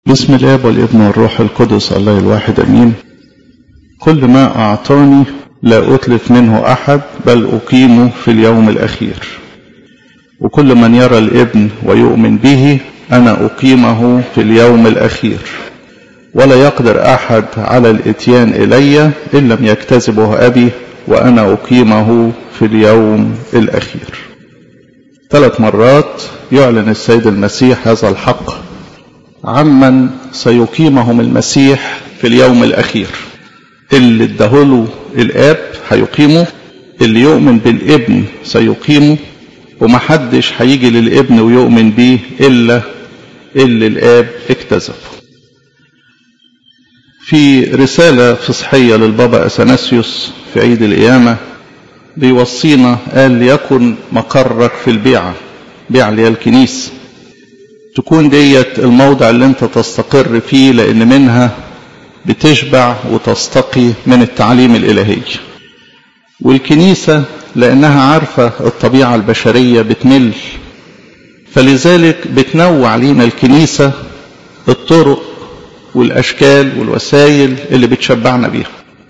بسم الاب والابن والروح القدس الله الواحد امين كل ما اعطاني لا اتلف منه احد بل اقيمه في اليوم الاخير وكل من يرى الابن ويؤمن به انا اقيمه في اليوم الاخير ولا يقدر احد على الاتيان الي ان لم يكتسبه ابي وانا اقيمه في اليوم الاخير ثلاث مرات يعلن السيد المسيح هذا الحق عمن سيقيمهم المسيح في اليوم الأخير اللي ادهله الآب هيقيمه اللي يؤمن بالابن سيقيمه ومحدش هيجي للابن ويؤمن بيه إلا اللي الآب اكتسبه في رسالة فصحية للبابا أثناسيوس في عيد القيامة بيوصينا قال ليكن مقرك في البيعة بيعة اللي هي الكنيسة تكون ديت الموضع اللي انت تستقر فيه لان منها بتشبع وتستقي من التعليم الالهي والكنيسة لانها عارفة الطبيعة البشرية بتمل فلذلك بتنوع لينا الكنيسة الطرق والاشكال والوسائل اللي بتشبعنا بيها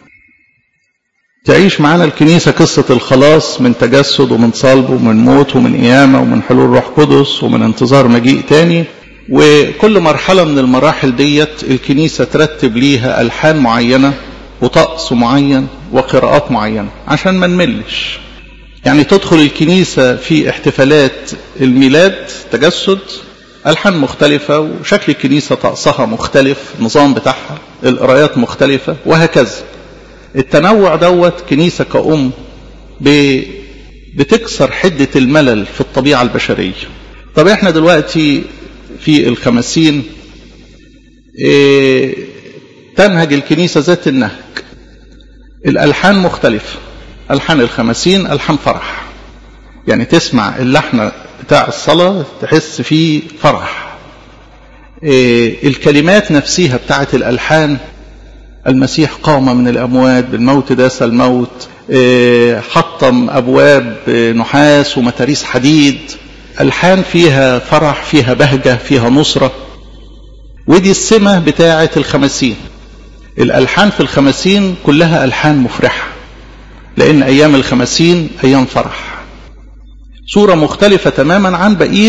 تعيش معانا الكنيسة قصة الخلاص من تجسد ومن صلب ومن موت ومن قيامة ومن حلول روح قدس ومن انتظار مجيء تاني وكل مرحلة من المراحل ديت الكنيسة ترتب ليها ألحان معينة وطقس معين وقراءات معينة عشان ما نملش يعني تدخل الكنيسة في احتفالات الميلاد تجسد ألحان مختلفة وشكل الكنيسة طقسها مختلف النظام بتاعها القرايات مختلفة وهكذا التنوع دوت كنيسة كأم بتكسر حدة الملل في الطبيعة البشرية طب احنا دلوقتي في الخمسين اه تنهج الكنيسة ذات النهج الألحان مختلفة ألحان الخمسين ألحان فرح يعني تسمع اللحن بتاع الصلاة تحس فيه فرح اه الكلمات نفسها بتاعت الألحان المسيح قام من الأموات بالموت داس الموت حطم أبواب نحاس ومتاريس حديد ألحان فيها فرح فيها بهجة فيها نصرة ودي السمة بتاعة الخمسين الألحان في الخمسين كلها ألحان مفرحة لأن أيام الخمسين أيام فرح صورة مختلفة تماما عن بقية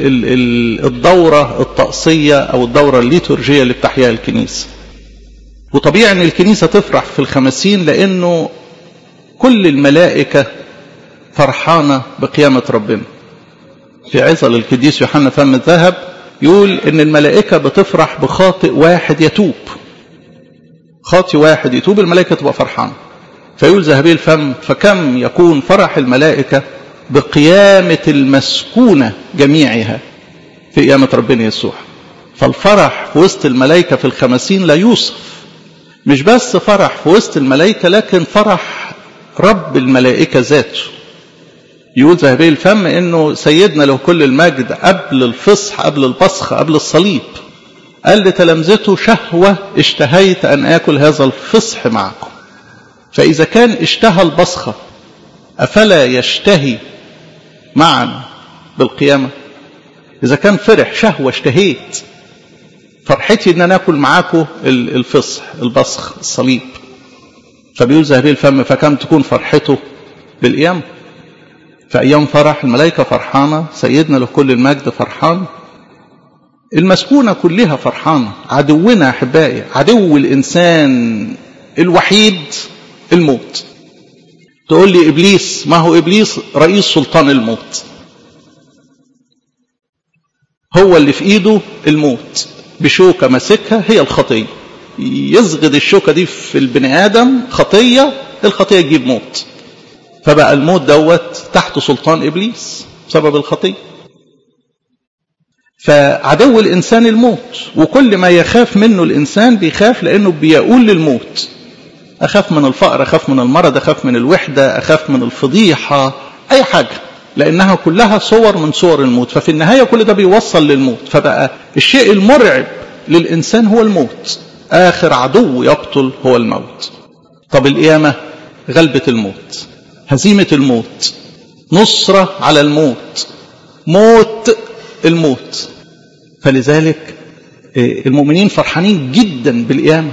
الدورة الطقسية أو الدورة الليتورجية اللي بتحياها الكنيسة وطبيعي ان الكنيسة تفرح في الخمسين لانه كل الملائكة فرحانة بقيامة ربنا في عظة للقديس يوحنا فم الذهب يقول ان الملائكة بتفرح بخاطئ واحد يتوب خاطئ واحد يتوب الملائكة تبقى فرحانة فيقول ذهبي الفم فكم يكون فرح الملائكة بقيامة المسكونة جميعها في قيامة ربنا يسوع فالفرح في وسط الملائكة في الخمسين لا يوصف مش بس فرح في وسط الملائكة لكن فرح رب الملائكة ذاته يقول ذهبي الفم انه سيدنا له كل المجد قبل الفصح قبل البصخ قبل الصليب قال لتلامذته شهوة اشتهيت ان اكل هذا الفصح معكم فاذا كان اشتهى البصخة افلا يشتهي معا بالقيامة اذا كان فرح شهوة اشتهيت فرحتي ان انا اكل معاكم الفصح البصخ الصليب فبيقول ذهبي الفم فكم تكون فرحته بالقيام في ايام فرح الملائكه فرحانه سيدنا له كل المجد فرحان المسكونه كلها فرحانه عدونا احبائي عدو الانسان الوحيد الموت تقول لي ابليس ما هو ابليس رئيس سلطان الموت هو اللي في ايده الموت بشوكة ماسكها هي الخطية يزغد الشوكة دي في البني آدم خطية الخطية تجيب موت فبقى الموت دوت تحت سلطان إبليس بسبب الخطية فعدو الإنسان الموت وكل ما يخاف منه الإنسان بيخاف لأنه بيقول للموت أخاف من الفقر أخاف من المرض أخاف من الوحدة أخاف من الفضيحة أي حاجة لأنها كلها صور من صور الموت ففي النهاية كل ده بيوصل للموت فبقى الشيء المرعب للإنسان هو الموت آخر عدو يقتل هو الموت طب القيامة غلبة الموت هزيمة الموت نصرة على الموت موت الموت فلذلك المؤمنين فرحانين جدا بالقيامة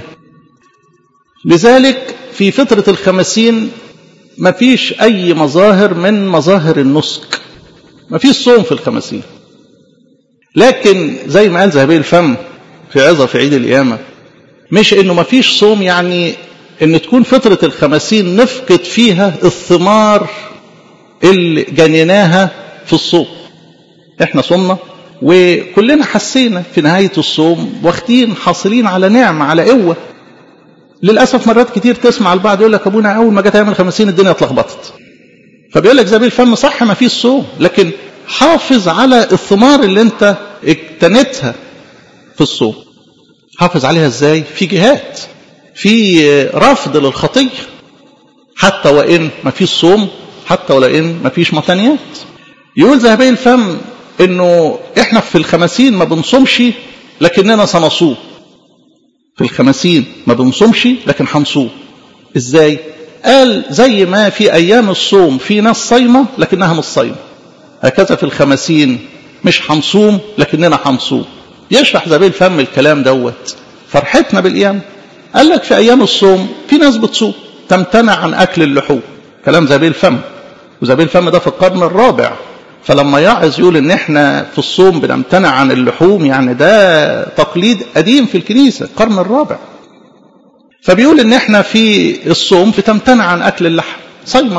لذلك في فترة الخمسين ما فيش أي مظاهر من مظاهر النسك ما فيش صوم في الخمسين لكن زي ما قال ذهبي الفم في عظة في عيد القيامة مش انه ما فيش صوم يعني ان تكون فترة الخمسين نفقد فيها الثمار اللي جنيناها في الصوم احنا صمنا وكلنا حسينا في نهاية الصوم واخدين حاصلين على نعمة على قوة للأسف مرات كتير تسمع البعض يقول لك أبونا أول ما جت أيام الخمسين الدنيا اتلخبطت فبيقول لك زبيل فم صح ما فيش صوم لكن حافظ على الثمار اللي انت اجتنتها في الصوم حافظ عليها ازاي في جهات في رفض للخطية حتى وإن ما فيش صوم حتى ولئن ما فيش متانيات يقول ذهبي الفم انه احنا في الخمسين ما بنصومش لكننا سنصوم في الخمسين ما بنصومش لكن هنصوم ازاي قال زي ما في ايام الصوم في ناس صايمه لكنها مش صايمه هكذا في الخمسين مش هنصوم لكننا هنصوم يشرح زبيل فم الكلام دوت فرحتنا بالقيامه قال لك في ايام الصوم في ناس بتصوم تمتنع عن اكل اللحوم كلام زبيل فم وزبيل فم ده في القرن الرابع فلما يعظ يقول ان احنا في الصوم بنمتنع عن اللحوم يعني ده تقليد قديم في الكنيسه القرن الرابع فبيقول ان احنا في الصوم بتمتنع عن اكل اللحم صايمه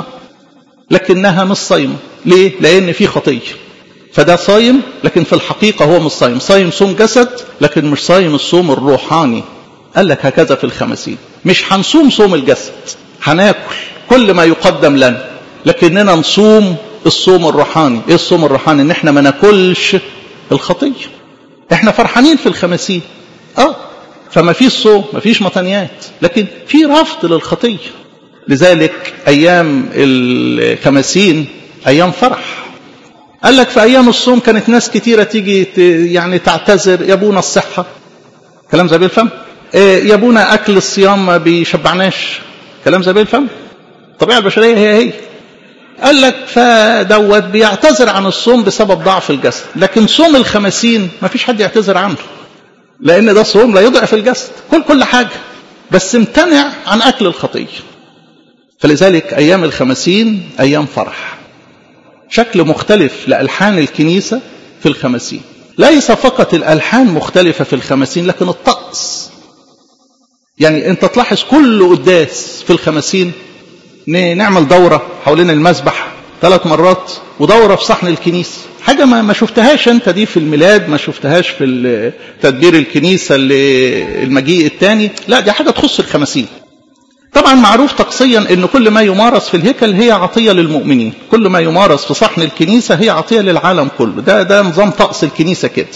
لكنها مش صايمه ليه لان في خطيه فده صايم لكن في الحقيقه هو مش صايم صايم صوم جسد لكن مش صايم الصوم الروحاني قال لك هكذا في الخمسين مش هنصوم صوم الجسد هناكل كل ما يقدم لنا لكننا نصوم الصوم الروحاني ايه الصوم الروحاني ان احنا ما ناكلش الخطيه احنا فرحانين في الخمسين اه فما فيش صوم ما فيش متنيات لكن في رفض للخطيه لذلك ايام الخمسين ايام فرح قال لك في ايام الصوم كانت ناس كتيره تيجي يعني تعتذر يا ابونا الصحه كلام زي الفم إيه يا ابونا اكل الصيام ما بيشبعناش كلام زي الفم الطبيعه البشريه هي هي قال لك فدوت بيعتذر عن الصوم بسبب ضعف الجسد لكن صوم الخمسين ما فيش حد يعتذر عنه لان ده صوم لا يضعف الجسد كل كل حاجه بس امتنع عن اكل الخطيه فلذلك ايام الخمسين ايام فرح شكل مختلف لالحان الكنيسه في الخمسين ليس فقط الالحان مختلفه في الخمسين لكن الطقس يعني انت تلاحظ كل قداس في الخمسين نعمل دورة حوالين المسبح ثلاث مرات ودورة في صحن الكنيسة حاجة ما, ما شفتهاش انت دي في الميلاد ما شفتهاش في تدبير الكنيسة المجيء الثاني لا دي حاجة تخص الخمسين طبعا معروف طقسيا ان كل ما يمارس في الهيكل هي عطية للمؤمنين كل ما يمارس في صحن الكنيسة هي عطية للعالم كله ده ده نظام طقس الكنيسة كده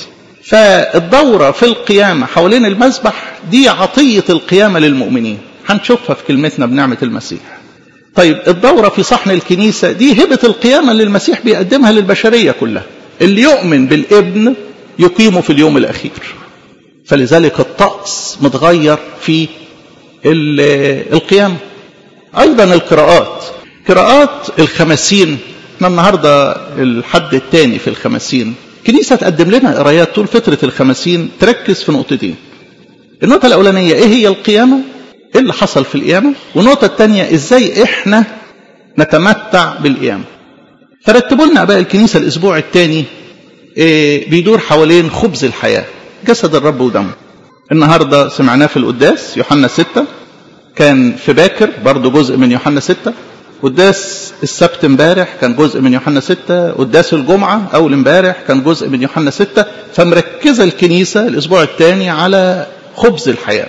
فالدورة في القيامة حوالين المسبح دي عطية القيامة للمؤمنين هنشوفها في كلمتنا بنعمة المسيح طيب الدورة في صحن الكنيسة دي هبة القيامة اللي المسيح بيقدمها للبشرية كلها اللي يؤمن بالابن يقيمه في اليوم الأخير فلذلك الطقس متغير في القيامة أيضا القراءات قراءات الخمسين احنا النهاردة الحد الثاني في الخمسين كنيسة تقدم لنا قرايات طول فترة الخمسين تركز في نقطتين النقطة الأولانية إيه هي القيامة ايه اللي حصل في القيامة والنقطة الثانية ازاي احنا نتمتع بالقيامة فرتبوا لنا اباء الكنيسة الاسبوع الثاني إيه بيدور حوالين خبز الحياة جسد الرب ودمه النهاردة سمعناه في القداس يوحنا ستة كان في باكر برضه جزء من يوحنا ستة قداس السبت امبارح كان جزء من يوحنا ستة قداس الجمعة أول امبارح كان جزء من يوحنا ستة فمركزة الكنيسة الأسبوع الثاني على خبز الحياة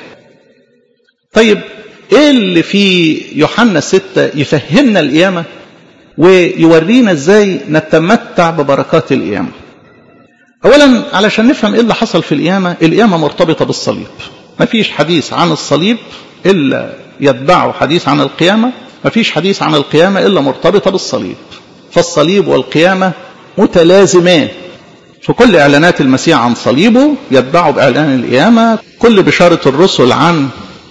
طيب ايه اللي في يوحنا ستة يفهمنا القيامة ويورينا ازاي نتمتع ببركات القيامة اولا علشان نفهم ايه اللي حصل في القيامة القيامة مرتبطة بالصليب مفيش حديث عن الصليب الا يتبعه حديث عن القيامة مفيش حديث عن القيامة الا مرتبطة بالصليب فالصليب والقيامة متلازمان في كل اعلانات المسيح عن صليبه يتبعه باعلان القيامة كل بشارة الرسل عن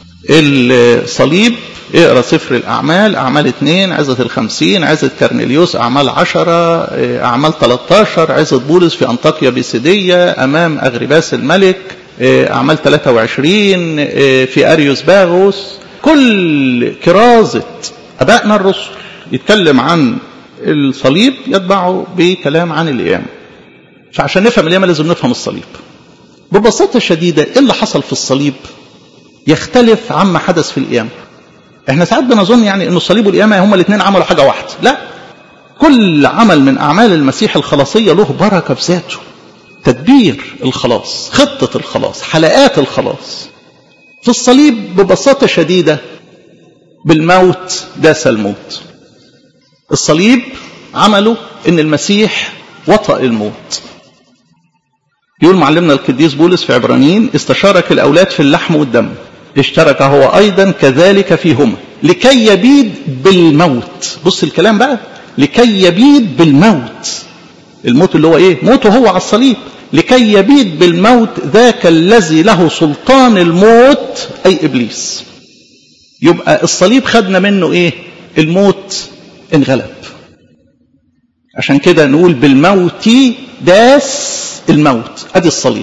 الصليب اقرا سفر الاعمال اعمال اثنين عزة الخمسين عزة كرنيليوس اعمال عشرة اعمال 13 عزة بولس في انطاكيا بيسيدية امام اغرباس الملك أعمال 23 في أريوس باغوس كل كرازة أبائنا الرسل يتكلم عن الصليب يتبعه بكلام عن القيامة فعشان نفهم القيامة لازم نفهم الصليب ببساطة شديدة إيه اللي حصل في الصليب يختلف عما حدث في القيامة احنا ساعات بنظن يعني ان الصليب والقيامة هما الاثنين عملوا حاجة واحدة لا كل عمل من أعمال المسيح الخلاصية له بركة بذاته تدبير الخلاص خطة الخلاص حلقات الخلاص في الصليب ببساطة شديدة بالموت داس الموت الصليب عمله ان المسيح وطأ الموت يقول معلمنا القديس بولس في عبرانيين استشارك الأولاد في اللحم والدم اشترك هو أيضا كذلك فيهما لكي يبيد بالموت بص الكلام بقى لكي يبيد بالموت الموت اللي هو ايه موته هو على الصليب لكي يبيد بالموت ذاك الذي له سلطان الموت أي إبليس يبقى الصليب خدنا منه ايه الموت انغلب عشان كده نقول بالموت داس الموت ادي الصليب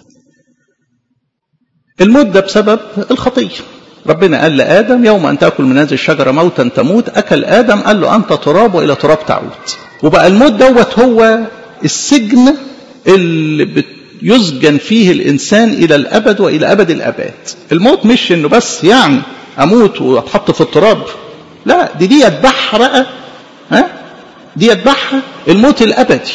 الموت ده بسبب الخطيه ربنا قال لادم يوم ان تاكل من هذه الشجره موتا تموت اكل ادم قال له انت تراب والى تراب تعود وبقى الموت دوت هو السجن اللي يسجن فيه الانسان الى الابد والى ابد الاباد الموت مش انه بس يعني اموت واتحط في التراب لا دي دي يتبعها بقى ها دي يتبعها الموت الابدي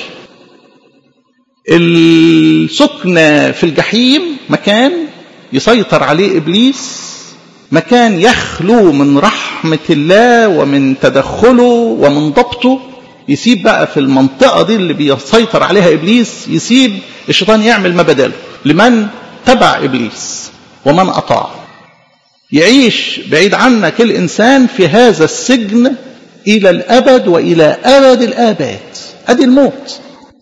السكن في الجحيم مكان يسيطر عليه ابليس مكان يخلو من رحمه الله ومن تدخله ومن ضبطه يسيب بقى في المنطقه دي اللي بيسيطر عليها ابليس يسيب الشيطان يعمل ما بداله لمن تبع ابليس ومن اطاع يعيش بعيد عنك الانسان في هذا السجن الى الابد والى ابد الاباد ادي الموت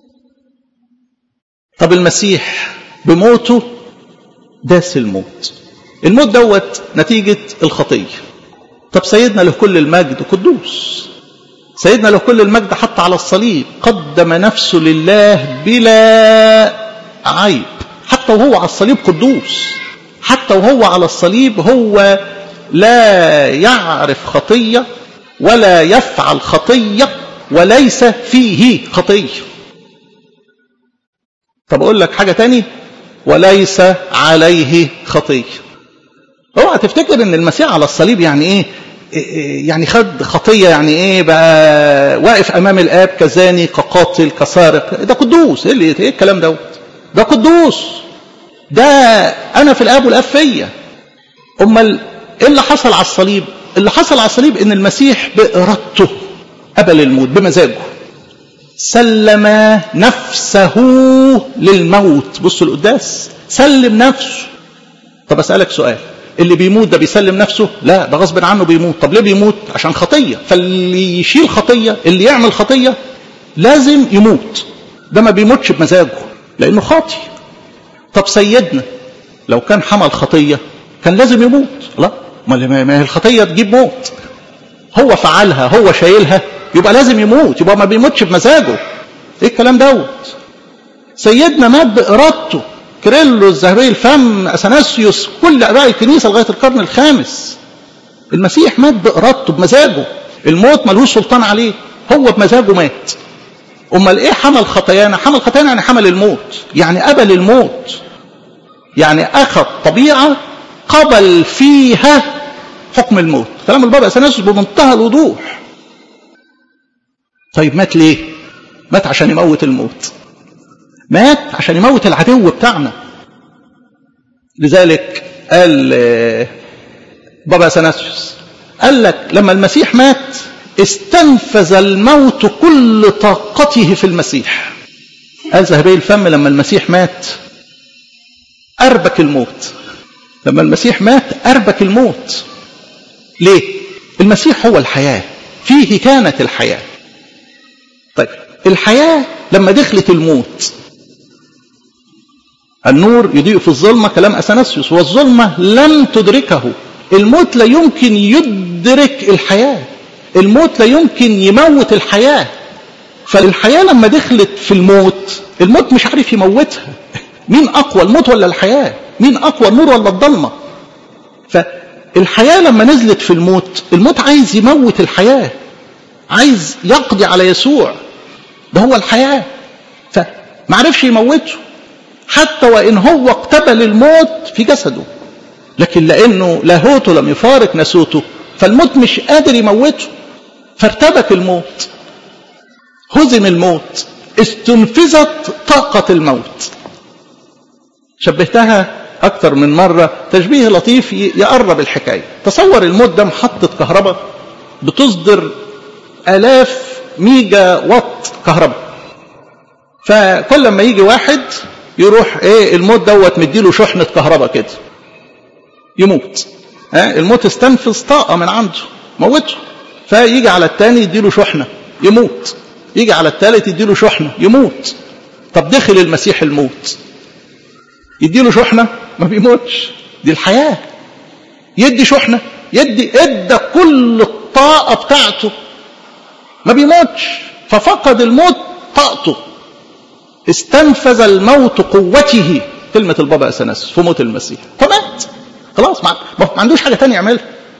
طب المسيح بموته داس الموت الموت دوت نتيجة الخطية طب سيدنا له كل المجد قدوس سيدنا له كل المجد حتى على الصليب قدم نفسه لله بلا عيب حتى وهو على الصليب قدوس حتى وهو على الصليب هو لا يعرف خطية ولا يفعل خطية وليس فيه خطية طب أقول لك حاجة تاني وليس عليه خطية اوعى تفتكر ان المسيح على الصليب يعني ايه يعني خد خطية يعني ايه بقى واقف امام الاب كزاني كقاتل كسارق ده قدوس ايه اللي ايه الكلام دوت ده قدوس ده انا في الاب والاب فيا امال ايه اللي حصل على الصليب اللي حصل على الصليب ان المسيح بارادته قبل الموت بمزاجه سلم نفسه للموت بصوا القداس سلم نفسه طب اسالك سؤال اللي بيموت ده بيسلم نفسه لا ده غصب عنه بيموت طب ليه بيموت عشان خطيه فاللي يشيل خطيه اللي يعمل خطيه لازم يموت ده ما بيموتش بمزاجه لانه خاطي طب سيدنا لو كان حمل خطيه كان لازم يموت لا ما هي الخطيه تجيب موت هو فعلها هو شايلها يبقى لازم يموت يبقى ما بيموتش بمزاجه ايه الكلام دوت سيدنا مات بارادته كريلو الذهبي الفم اثناسيوس كل اباء الكنيسه لغايه القرن الخامس المسيح مات بارادته بمزاجه الموت ملوش سلطان عليه هو بمزاجه مات امال ايه حمل خطايانا حمل خطايانا يعني حمل الموت يعني قبل الموت يعني اخذ طبيعه قبل فيها حكم الموت كلام البابا اثناسيوس بمنتهى الوضوح طيب مات ليه مات عشان يموت الموت مات عشان يموت العدو بتاعنا لذلك قال بابا اثناسيوس قال لك لما المسيح مات استنفذ الموت كل طاقته في المسيح قال ذهبي الفم لما المسيح مات أربك الموت لما المسيح مات أربك الموت ليه؟ المسيح هو الحياة فيه كانت الحياة طيب الحياة لما دخلت الموت النور يضيء في الظلمة كلام أثناسيوس والظلمة لم تدركه الموت لا يمكن يدرك الحياة الموت لا يمكن يموت الحياة فالحياة لما دخلت في الموت الموت مش عارف يموتها مين أقوى الموت ولا الحياة مين اقوى النور ولا الضلمه فالحياه لما نزلت في الموت الموت عايز يموت الحياه عايز يقضي على يسوع ده هو الحياه فمعرفش يموته حتى وان هو اقتبل الموت في جسده لكن لانه لاهوته لم يفارق نسوته فالموت مش قادر يموته فارتبك الموت هزم الموت استنفذت طاقة الموت شبهتها أكثر من مرة تشبيه لطيف يقرب الحكاية تصور الموت ده محطة كهرباء بتصدر آلاف ميجا وات كهرباء فكل ما يجي واحد يروح ايه الموت دوت مديله شحنة كهرباء كده يموت ها الموت استنفذ طاقة من عنده موته فيجي على التاني يديله شحنة يموت يجي على الثالث يديله شحنة يموت طب دخل المسيح الموت يديله شحنة ما بيموتش دي الحياة يدي شحنة يدي ادى كل الطاقة بتاعته ما بيموتش ففقد الموت طاقته استنفذ الموت قوته كلمة البابا أثناس في موت المسيح فمات خلاص ما عندوش حاجة تانية يعملها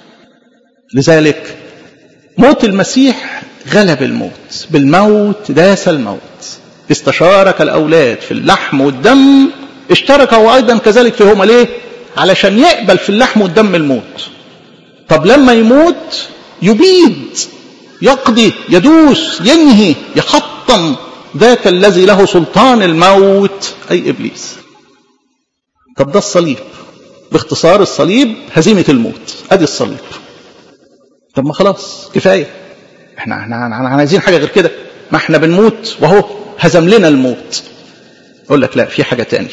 لذلك موت المسيح غلب الموت بالموت داس الموت استشارك الأولاد في اللحم والدم اشترك هو أيضا كذلك فيهما ليه علشان يقبل في اللحم والدم الموت طب لما يموت يبيد يقضي يدوس ينهي يحطم ذاك الذي له سلطان الموت أي إبليس طب ده الصليب باختصار الصليب هزيمة الموت أدي الصليب طب ما خلاص كفاية احنا احنا احنا عايزين حاجة غير كده ما احنا بنموت وهو هزم لنا الموت اقول لك لا في حاجة تاني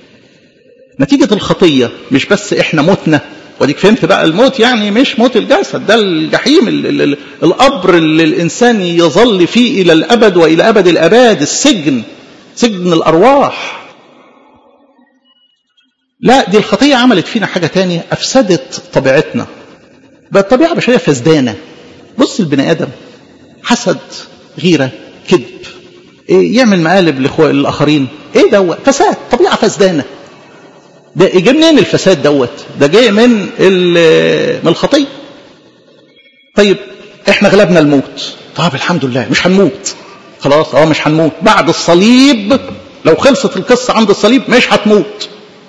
نتيجة الخطية مش بس احنا متنا وديك فهمت بقى الموت يعني مش موت الجسد ده الجحيم ال ال ال القبر اللي الانسان يظل فيه الى الابد والى ابد الاباد السجن سجن الارواح لا دي الخطية عملت فينا حاجة تانية افسدت طبيعتنا بقت طبيعة بشرية فسدانة بص البني ادم حسد غيرة كذب إيه يعمل مقالب للاخرين ايه دوت فساد طبيعة فسدانة ده جاي منين الفساد دوت ده جاي من من الخطيه طيب احنا غلبنا الموت طب الحمد لله مش هنموت خلاص اه مش هنموت بعد الصليب لو خلصت القصه عند الصليب مش هتموت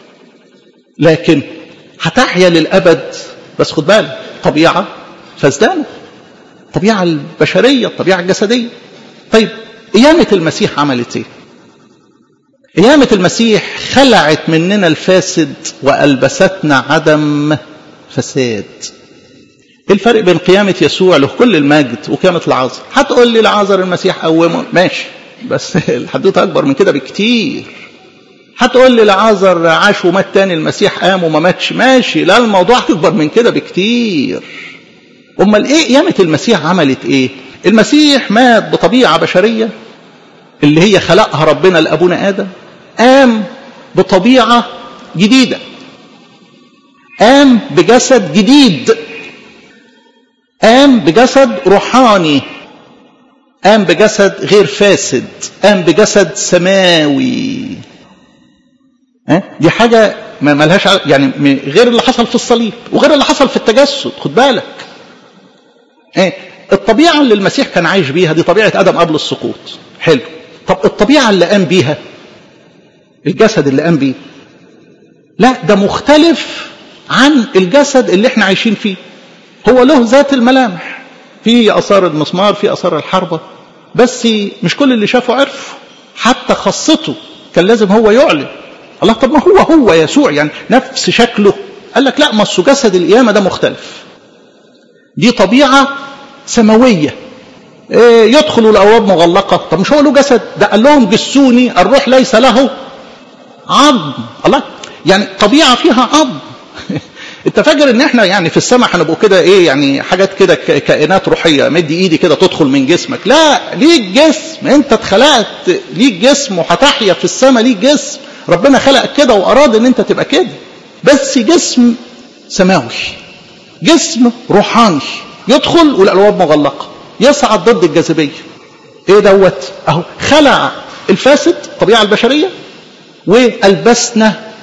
لكن هتحيا للابد بس خد بالك طبيعه فسدانه الطبيعه البشريه الطبيعه الجسديه طيب قيامه المسيح عملت ايه قيامة المسيح خلعت مننا الفاسد وألبستنا عدم فساد ايه الفرق بين قيامة يسوع له كل المجد وقيامة العازر هتقول لي العازر المسيح قومه ماشي بس الحدوته أكبر من كده بكتير هتقول لي العازر عاش ومات تاني المسيح قام وما ماتش ماشي لا الموضوع أكبر من كده بكتير أمال إيه قيامة المسيح عملت إيه المسيح مات بطبيعة بشرية اللي هي خلقها ربنا لأبونا آدم قام بطبيعة جديدة قام بجسد جديد قام بجسد روحاني قام بجسد غير فاسد قام بجسد سماوي ها؟ دي حاجة ما ملهاش يعني غير اللي حصل في الصليب وغير اللي حصل في التجسد خد بالك ايه الطبيعة اللي المسيح كان عايش بيها دي طبيعة آدم قبل السقوط حلو طب الطبيعة اللي قام بيها الجسد اللي قام بيه لا ده مختلف عن الجسد اللي احنا عايشين فيه هو له ذات الملامح في اثار المسمار في اثار الحربة بس مش كل اللي شافه عرفه حتى خاصته كان لازم هو يعلن الله طب ما هو هو يسوع يعني نفس شكله قال لك لا ما جسد القيامة ده مختلف دي طبيعة سماوية إيه يدخل الأبواب مغلقة طب مش هو له جسد ده قال لهم جسوني الروح ليس له عظم الله يعني طبيعة فيها عظم انت فاكر ان احنا يعني في السماء هنبقوا كده ايه يعني حاجات كده كائنات روحيه مدي ايدي كده تدخل من جسمك لا ليك جسم انت اتخلقت ليك جسم وهتحيا في السماء ليك جسم ربنا خلقك كده واراد ان انت تبقى كده بس جسم سماوي جسم روحاني يدخل والابواب مغلقه يصعد ضد الجاذبيه ايه دوت اهو خلع الفاسد الطبيعه البشريه والبسنا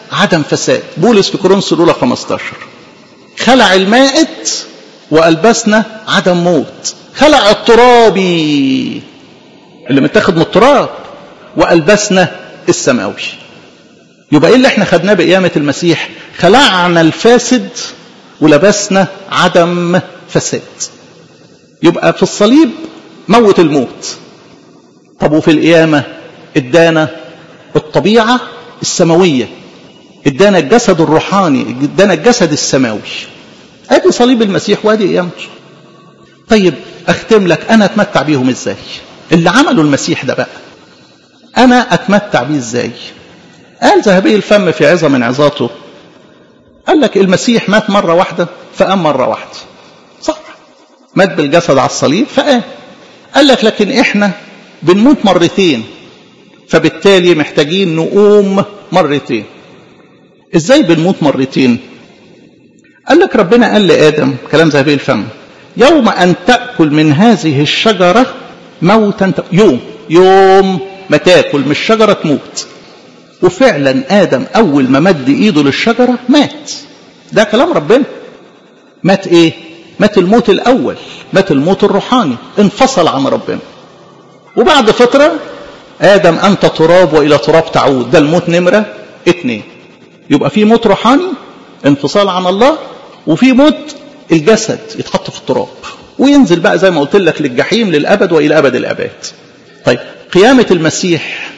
عدم فساد بولس في كورنثوس الاولى 15 خلع المائت والبسنا عدم موت خلع الترابي اللي متاخد من التراب والبسنا السماوي يبقى ايه اللي احنا خدناه بقيامه المسيح خلعنا الفاسد ولبسنا عدم فساد يبقى في الصليب موت الموت طب وفي القيامه ادانا الطبيعه السماويه ادانا الجسد الروحاني ادانا الجسد السماوي ادي صليب المسيح وادي قيامته طيب اختم لك انا اتمتع بيهم ازاي اللي عمله المسيح ده بقى انا اتمتع بيه ازاي قال ذهبي الفم في عظة من عظاته قال لك المسيح مات مرة واحدة فقام مرة واحدة صح مات بالجسد على الصليب فقام قال لك لكن احنا بنموت مرتين فبالتالي محتاجين نقوم مرتين ازاي بنموت مرتين قال لك ربنا قال لآدم كلام ذهبي الفم يوم أن تأكل من هذه الشجرة موتا يوم يوم ما تاكل من الشجرة تموت وفعلا آدم أول ما مد إيده للشجرة مات ده كلام ربنا مات إيه مات الموت الأول مات الموت الروحاني انفصل عن ربنا وبعد فترة آدم أنت تراب وإلى تراب تعود ده الموت نمرة اتنين يبقى في موت روحاني انفصال عن الله وفي موت الجسد يتحط في التراب وينزل بقى زي ما قلت لك للجحيم للأبد وإلى أبد الأبد طيب قيامة المسيح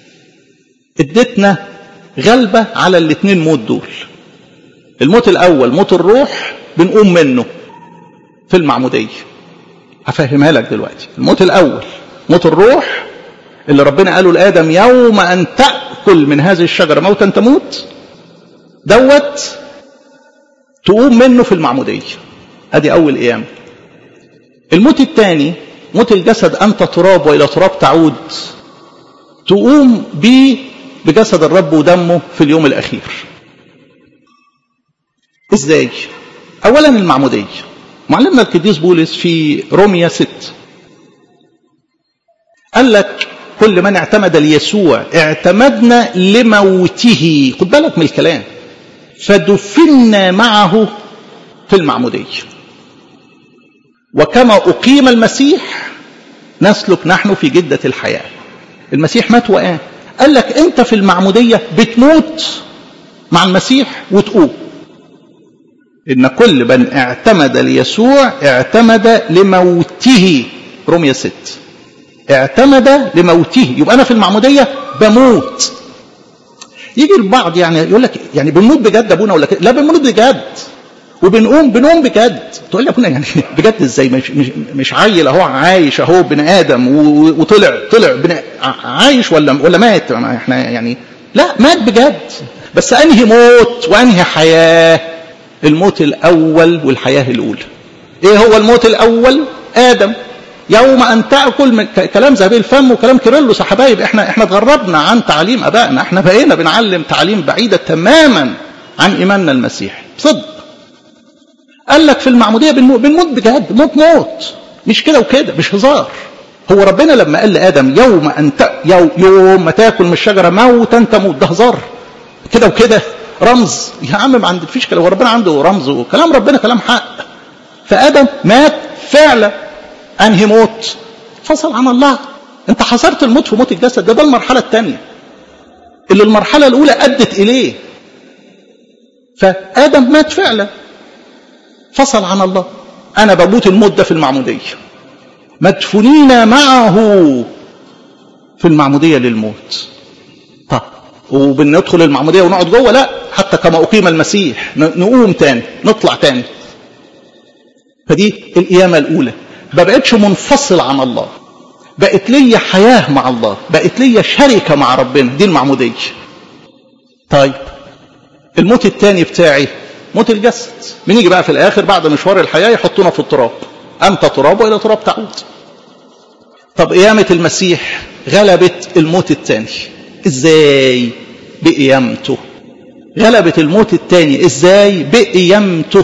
ادتنا غلبة على الاثنين موت دول الموت الأول موت الروح بنقوم منه في المعمودية هفهمها لك دلوقتي الموت الأول موت الروح اللي ربنا قاله لآدم يوم أن تأكل من هذه الشجرة موتا تموت دوت تقوم منه في المعمودية ادي أول قيامة الموت الثاني موت الجسد أنت تراب وإلى تراب تعود تقوم به بجسد الرب ودمه في اليوم الأخير إزاي أولا المعمودية معلمنا القديس بولس في روميا 6 قال لك كل من اعتمد ليسوع اعتمدنا لموته خد بالك من الكلام فدفنا معه في المعمودية وكما أقيم المسيح نسلك نحن في جدة الحياة المسيح مات وقام قال لك أنت في المعمودية بتموت مع المسيح وتقوم إن كل من اعتمد ليسوع اعتمد لموته رمية ست اعتمد لموته يبقى أنا في المعمودية بموت يجي البعض يعني يقول لك يعني بنموت بجد ابونا ولا كده لا بنموت بجد وبنقوم بنقوم بجد تقول لي ابونا يعني بجد ازاي مش مش, مش عيل اهو عايش اهو بني ادم وطلع طلع بني عايش ولا ولا مات احنا يعني لا مات بجد بس انهي موت وانهي حياه الموت الاول والحياه الاولى ايه هو الموت الاول ادم يوم ان تاكل من كلام ذهبي الفم وكلام كيرلس يا حبايب احنا احنا اتغربنا عن تعليم ابائنا احنا بقينا بنعلم تعليم بعيده تماما عن ايماننا المسيحي صدق قال لك في المعموديه بنموت, بنموت بجد موت موت مش كده وكده مش هزار هو ربنا لما قال لادم يوم ان يوم, يوم ما تاكل من الشجره موتا تموت ده هزار كده وكده رمز يا عم ما عندك كلام هو ربنا عنده رمز وكلام ربنا كلام حق فادم مات فعلا انهي موت فصل عن الله انت حصرت الموت في موت الجسد ده ده المرحله الثانيه اللي المرحله الاولى ادت اليه فادم مات فعلا فصل عن الله انا بموت الموت ده في المعموديه مدفونين معه في المعموديه للموت طب وبندخل المعموديه ونقعد جوه لا حتى كما اقيم المسيح نقوم تاني نطلع تاني فدي القيامه الاولى ما بقتش منفصل عن الله بقت لي حياة مع الله بقت لي شركة مع ربنا دي المعمودية طيب الموت الثاني بتاعي موت الجسد بنيجي بقى في الآخر بعد مشوار الحياة يحطونا في التراب أنت تراب وإلى تراب تعود طب قيامة المسيح غلبت الموت الثاني إزاي بقيامته غلبت الموت الثاني إزاي بقيامته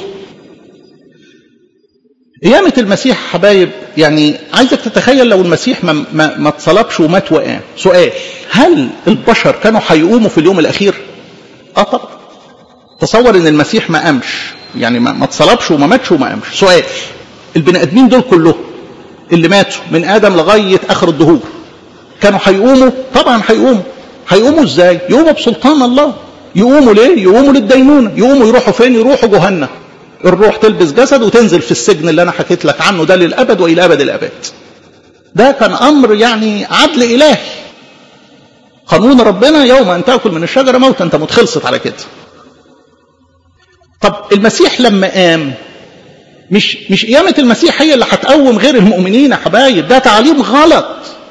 قيامة المسيح حبايب يعني عايزك تتخيل لو المسيح ما, ما, ما اتصلبش ومات وقام سؤال هل البشر كانوا هيقوموا في اليوم الأخير اه طبعا تصور ان المسيح ما قامش يعني ما, ما اتصلبش وما ماتش وما قامش سؤال البني ادمين دول كلهم اللي ماتوا من ادم لغايه اخر الدهور كانوا هيقوموا طبعا هيقوموا هيقوموا ازاي يقوموا بسلطان الله يقوموا ليه يقوموا للدينونه يقوموا يروحوا فين يروحوا جهنم الروح تلبس جسد وتنزل في السجن اللي انا حكيت لك عنه ده للابد والى ابد الابد ده كان امر يعني عدل الهي قانون ربنا يوم ان تاكل من الشجره موتا انت متخلصت على كده طب المسيح لما قام مش مش قيامه المسيح هي اللي هتقوم غير المؤمنين يا حبايب ده تعليم غلط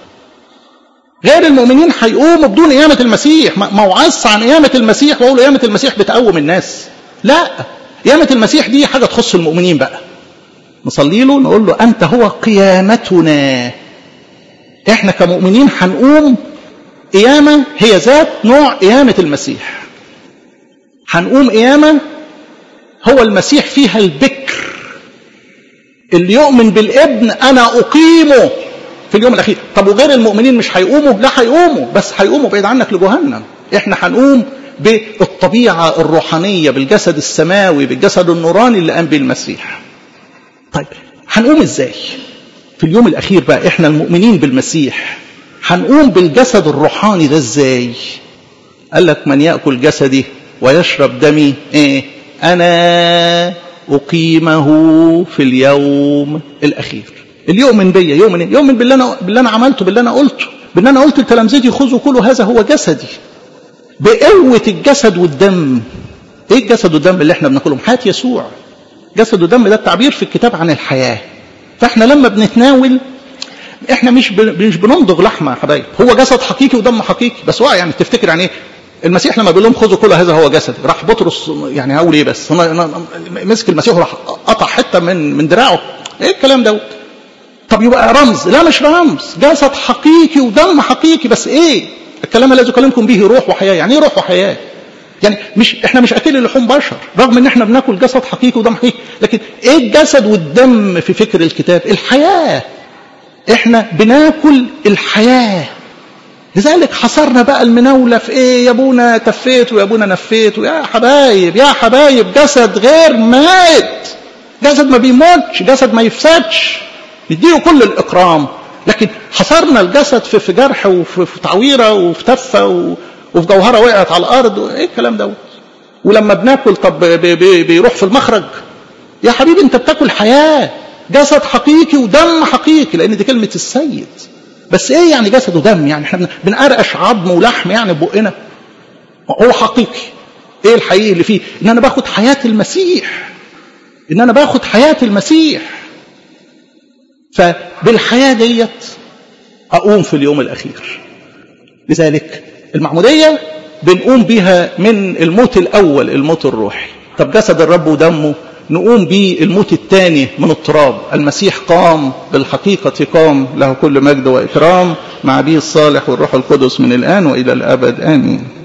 غير المؤمنين هيقوموا بدون قيامه المسيح ما وعظ عن قيامه المسيح واقول قيامه المسيح بتقوم الناس لا قيامه المسيح دي حاجه تخص المؤمنين بقى نصلي له نقول له انت هو قيامتنا احنا كمؤمنين هنقوم قيامة هي ذات نوع قيامة المسيح هنقوم قيامة هو المسيح فيها البكر اللي يؤمن بالابن انا اقيمه في اليوم الاخير طب وغير المؤمنين مش هيقوموا لا هيقوموا بس هيقوموا بعيد عنك لجهنم احنا هنقوم بالطبيعة الروحانية بالجسد السماوي بالجسد النوراني اللي قام به المسيح طيب هنقوم ازاي في اليوم الاخير بقى احنا المؤمنين بالمسيح هنقوم بالجسد الروحاني ده ازاي قال لك من ياكل جسدي ويشرب دمي ايه انا اقيمه في اليوم الاخير اللي يؤمن بيا يؤمن إيه؟ يؤمن باللي انا باللي انا عملته باللي انا قلته باللي انا قلت لتلامذتي خذوا كلوا هذا هو جسدي بقوه الجسد والدم ايه الجسد والدم اللي احنا بناكلهم حياه يسوع جسد ودم ده التعبير في الكتاب عن الحياه فاحنا لما بنتناول احنا مش مش بنمضغ لحمه يا حبايب هو جسد حقيقي ودم حقيقي بس هو يعني تفتكر يعني ايه المسيح لما بيقول لهم خذوا كل هذا هو جسد راح بطرس يعني هقول ايه بس مسك المسيح وراح قطع حته من من دراعه ايه الكلام دوت طب يبقى رمز لا مش رمز جسد حقيقي ودم حقيقي بس ايه الكلام الذي اكلمكم به روح وحياه يعني ايه روح وحياه يعني مش احنا مش اكل لحوم بشر رغم ان احنا بناكل جسد حقيقي ودم حقيقي لكن ايه الجسد والدم في فكر الكتاب الحياه احنا بناكل الحياه لذلك حصرنا بقى المناوله في ايه يا ابونا تفيت ويا ابونا نفيت يا حبايب يا حبايب جسد غير مات جسد ما بيموتش جسد ما يفسدش نديله كل الاكرام لكن حصرنا الجسد في في جرح وفي في تعويره وفي تفه وفي جوهره وقعت على الارض ايه الكلام دوت ولما بناكل طب بي بي بيروح في المخرج يا حبيبي انت بتاكل حياه جسد حقيقي ودم حقيقي لان دي كلمه السيد بس ايه يعني جسد ودم يعني احنا بنقرقش عظم ولحم يعني ببقنا هو حقيقي ايه الحقيقي اللي فيه ان انا باخد حياه المسيح ان انا باخد حياه المسيح فبالحياه ديت اقوم في اليوم الاخير لذلك المعموديه بنقوم بيها من الموت الاول الموت الروحي طب جسد الرب ودمه نقوم به الموت الثاني من التراب المسيح قام بالحقيقة قام له كل مجد وإكرام مع به الصالح والروح القدس من الآن وإلى الأبد آمين